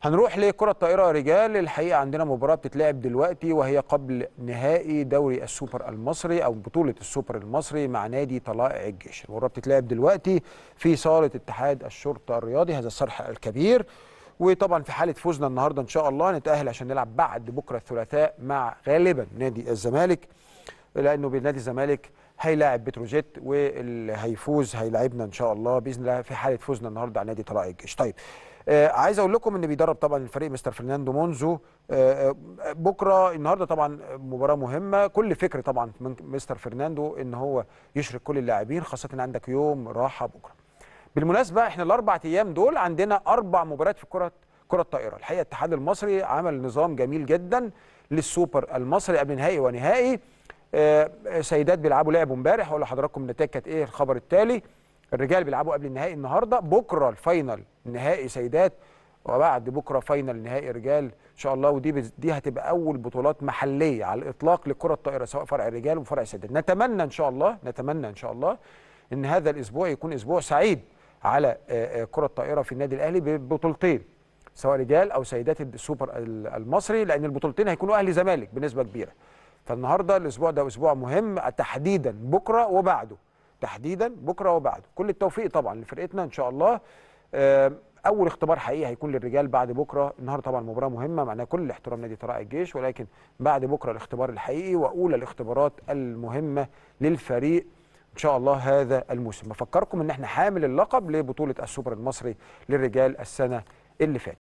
هنروح لكرة الطائرة رجال الحقيقة عندنا مباراة بتتلعب دلوقتي وهي قبل نهائي دوري السوبر المصري أو بطولة السوبر المصري مع نادي طلائع الجيش المباراة بتتلعب دلوقتي في صالة اتحاد الشرطة الرياضي هذا الصرح الكبير وطبعا في حالة فوزنا النهاردة إن شاء الله نتأهل عشان نلعب بعد بكرة الثلاثاء مع غالبا نادي الزمالك لأنه بنادي الزمالك هيلاعب بتروجيت واللي هيفوز هيلاعبنا ان شاء الله باذن الله في حاله فوزنا النهارده على نادي طلائع الجيش. طيب آه عايز اقول لكم ان بيدرب طبعا الفريق مستر فرناندو مونزو آه بكره النهارده طبعا مباراه مهمه كل فكر طبعا من مستر فرناندو ان هو يشرك كل اللاعبين خاصه ان عندك يوم راحه بكره. بالمناسبه احنا الاربع ايام دول عندنا اربع مباريات في كره كره الطائره، الحقيقه الاتحاد المصري عمل نظام جميل جدا للسوبر المصري قبل نهائي ونهائي آه سيدات بيلعبوا لعبوا امبارح اقول لحضراتكم النتائج كانت ايه الخبر التالي الرجال بيلعبوا قبل النهائي النهارده بكره الفاينل نهائي سيدات وبعد بكره فاينل نهائي رجال ان شاء الله ودي دي هتبقى اول بطولات محليه على الاطلاق لكره الطائره سواء فرع رجال وفرع السيدات نتمنى ان شاء الله نتمنى ان شاء الله ان هذا الاسبوع يكون اسبوع سعيد على آه كره الطائره في النادي الاهلي ببطولتين سواء رجال او سيدات السوبر المصري لان البطولتين هيكونوا اهلي زمالك بنسبه كبيره فالنهارده الاسبوع ده اسبوع مهم تحديدا بكره وبعده تحديدا بكره وبعده كل التوفيق طبعا لفرقتنا ان شاء الله اول اختبار حقيقي هيكون للرجال بعد بكره النهارده طبعا مباراه مهمه معناها كل احترام نادي طلائع الجيش ولكن بعد بكره الاختبار الحقيقي واولى الاختبارات المهمه للفريق ان شاء الله هذا الموسم بفكركم ان احنا حامل اللقب لبطوله السوبر المصري للرجال السنه اللي فاتت